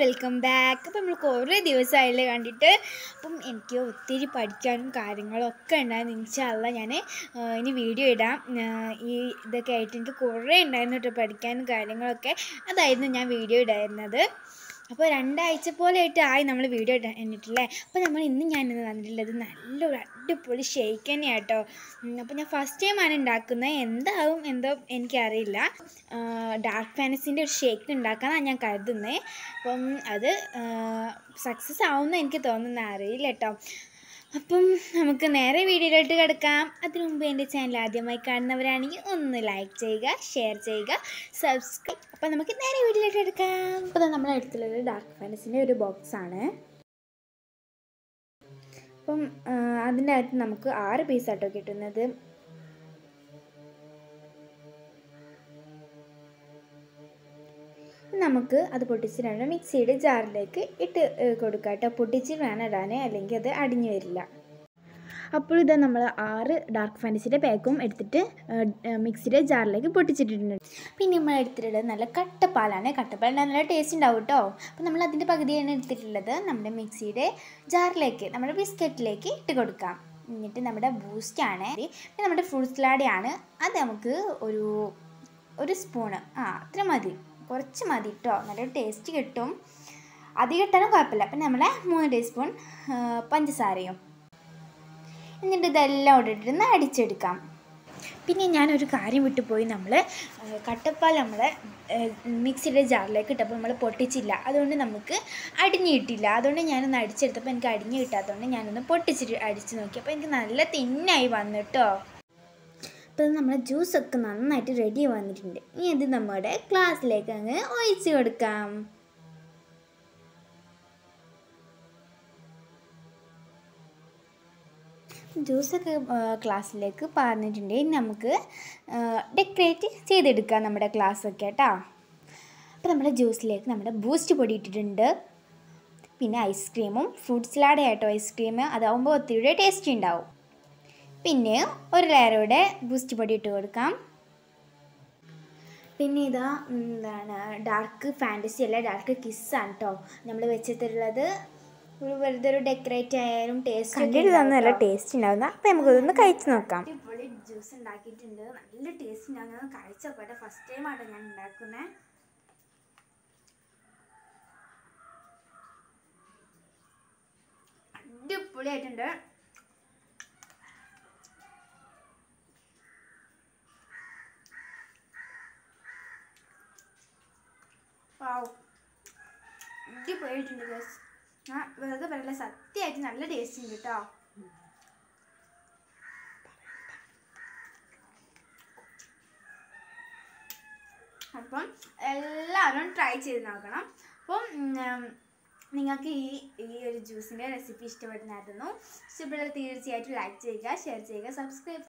welcome back അപ്പം നമ്മൾ കുറേ ദിവസമായില്ലേ കണ്ടിട്ട് അപ്പം എനിക്ക് ഒത്തിരി പഠിക്കാനും കാര്യങ്ങളും ഒക്കെ ഉണ്ടായിരുന്നു ഇൻഷാല്ല ഞാൻ ഇനി വീഡിയോ ഇടാം ആ, ഈ ഇതൊക്കെ ആയിട്ട് എനിക്ക് കുറേ ഉണ്ടായിരുന്നു കേട്ടോ പഠിക്കാനും കാര്യങ്ങളൊക്കെ അതായിരുന്നു ഞാൻ വീഡിയോ ഇടായിരുന്നത് അപ്പോൾ രണ്ടാഴ്ച പോലെ ആയിട്ട് ആയി നമ്മൾ വീഡിയോ ഇട്ടിട്ടില്ലേ അപ്പോൾ നമ്മൾ ഇന്ന് ഞാൻ ഇന്ന് തന്നിട്ടുള്ളത് നല്ലൊരു അടിപൊളി ഷേക്ക് തന്നെയാണ് കേട്ടോ അപ്പോൾ ഞാൻ ഫസ്റ്റ് ടൈമാണ് ഉണ്ടാക്കുന്നത് എന്താവും എന്തോ എനിക്കറിയില്ല ഡാർക്ക് ഫാനസിൻ്റെ ഒരു ഷേക്ക് ഉണ്ടാക്കാനാണ് ഞാൻ കരുതുന്നത് അപ്പം അത് സക്സസ് ആവുമെന്ന് എനിക്ക് തോന്നുന്ന അറിയില്ല കേട്ടോ അപ്പം നമുക്ക് നേരെ വീഡിയോയിലോട്ട് കിടക്കാം അതിനു മുമ്പ് എൻ്റെ ചാനൽ ആദ്യമായി കാണുന്നവരാണെങ്കിൽ ഒന്ന് ലൈക്ക് ചെയ്യുക ഷെയർ ചെയ്യുക സബ്സ്ക്രൈബ് അപ്പം നമുക്ക് നേരെ വീഡിയോയിലോട്ട് എടുക്കാം അപ്പോൾ നമ്മൾ എടുത്തുള്ളത് ഡാർക്ക് ഫാനസിൻ്റെ ഒരു ബോക്സ് ആണ് അപ്പം ആ, അതിൻ്റെ അകത്ത് നമുക്ക് ആറ് പീസാട്ടോ കിട്ടുന്നത് നമുക്ക് അത് പൊട്ടിച്ചിട്ടാണ് മിക്സിയുടെ ജാറിലേക്ക് ഇട്ട് ഏ, കൊടുക്കാം കേട്ടോ പൊട്ടിച്ചിട്ട് വേണം ഇടാൻ അല്ലെങ്കിൽ അത് അടിഞ്ഞു വരില്ല അപ്പോൾ ഇത് നമ്മൾ ആറ് ഡാർക്ക് ഫാൻറ്റസിയുടെ പാക്കും എടുത്തിട്ട് മിക്സിയുടെ ജാറിലേക്ക് പൊട്ടിച്ചിട്ടിട്ടുണ്ട് പിന്നെ നമ്മൾ എടുത്തിട്ടുള്ളത് നല്ല കട്ടപ്പാലാണ് കട്ടപ്പാൽ നല്ല ടേസ്റ്റ് ഉണ്ടാവും കേട്ടോ അപ്പോൾ നമ്മൾ അതിൻ്റെ പകുതിയാണ് എടുത്തിട്ടുള്ളത് നമ്മുടെ മിക്സിയുടെ ജാറിലേക്ക് നമ്മുടെ ബിസ്ക്കറ്റിലേക്ക് ഇട്ട് കൊടുക്കാം എന്നിട്ട് നമ്മുടെ ബൂസ്റ്റാണ് പിന്നെ നമ്മുടെ ഫ്രൂട്ട് സലാഡയാണ് അത് നമുക്ക് ഒരു ഒരു സ്പൂണ് ആ അത്ര മതി കുറച്ച് മതി കേട്ടോ നല്ലൊരു ടേസ്റ്റ് കിട്ടും അധികം ഇട്ടാലും കുഴപ്പമില്ല അപ്പം നമ്മളെ മൂന്ന് ടീസ്പൂൺ പഞ്ചസാരയും എന്നിട്ട് ഇതെല്ലാം കൂടെ ഇട്ടിട്ട് അടിച്ചെടുക്കാം പിന്നെ ഞാനൊരു കാര്യം വിട്ടുപോയി നമ്മൾ കട്ടപ്പാൽ നമ്മൾ മിക്സിയുടെ ജാറിലേക്ക് ഇട്ടപ്പോൾ നമ്മൾ പൊട്ടിച്ചില്ല അതുകൊണ്ട് നമുക്ക് അടിഞ്ഞ് കിട്ടില്ല അതുകൊണ്ട് ഞാനൊന്ന് അടിച്ചെടുത്തപ്പോൾ എനിക്ക് അടിഞ്ഞ് കിട്ടാത്തതുകൊണ്ട് ഞാനൊന്ന് പൊട്ടിച്ചിട്ട് അടിച്ച് നോക്കി അപ്പോൾ എനിക്ക് നല്ല തിന്നായി വന്നു കേട്ടോ അപ്പോൾ നമ്മുടെ ജ്യൂസൊക്കെ നന്നായിട്ട് റെഡി വന്നിട്ടുണ്ട് ഇനി ഇത് നമ്മുടെ ഗ്ലാസ്സിലേക്ക് അങ്ങ് ഒഴിച്ച് കൊടുക്കാം ജ്യൂസൊക്കെ ക്ലാസ്സിലേക്ക് പറഞ്ഞിട്ടുണ്ട് ഇനി നമുക്ക് ഡെക്കറേറ്റ് ചെയ്തെടുക്കാം നമ്മുടെ ക്ലാസ്സൊക്കെ കേട്ടോ അപ്പോൾ നമ്മുടെ ജ്യൂസിലേക്ക് നമ്മുടെ ബൂസ്റ്റ് പൊടി ഇട്ടിട്ടുണ്ട് പിന്നെ ഐസ്ക്രീമും ഫ്രൂട്ട് സലാഡ് ആയിട്ടോ ഐസ്ക്രീം അതാവുമ്പോൾ ഒത്തിരി ടേസ്റ്റി ഉണ്ടാവും പിന്നെ ഒരു ലെയറോടെ ബൂസ്റ്റ് പൊടി ഇട്ട് കൊടുക്കാം പിന്നെ ഇതാ എന്താണ് ഡാർക്ക് ഫാൻറ്റസി അല്ല ഡാർക്ക് കിസ്സാണ് കേട്ടോ നമ്മൾ വെച്ചിട്ടുള്ളത് ഒരു വെറുതെ ഒരു ഡെക്കറേറ്റ് ആയാലും ടേസ്റ്റ് കണ്ടിട്ട് തന്നെ നല്ല ടേസ്റ്റ് ഉണ്ടാവുന്ന അപ്പം നമുക്കതൊന്ന് കഴിച്ചു നോക്കാം അടിപൊളി ജ്യൂസ് ഉണ്ടാക്കിയിട്ടുണ്ട് നല്ല ടേസ്റ്റ് ഉണ്ടാകും ഞാൻ കഴിച്ചോട്ടെ ഫസ്റ്റ് ടൈം ആട്ടോ ഞാൻ ഉണ്ടാക്കുന്നത് അടിപൊളിയായിട്ടുണ്ട് വാവ് അടിപൊളിയായിട്ടുണ്ട് ഗസ് ഞാൻ വെറുതെ പറയില്ല സത്യമായിട്ട് നല്ല ടേസ്റ്റ് ഉണ്ട് കേട്ടോ അപ്പം എല്ലാവരും ട്രൈ ചെയ്ത് നോക്കണം അപ്പം ഉം, നിങ്ങൾക്ക് ഈ ഈ ഒരു ജ്യൂസിൻ്റെ റെസിപ്പി ഇഷ്ടപ്പെടുന്നായിരുന്നു ഇഷ്ടപ്പെട്ടാൽ തീർച്ചയായിട്ടും ലൈക്ക് ചെയ്യുക ഷെയർ ചെയ്യുക സബ്സ്ക്രൈബ്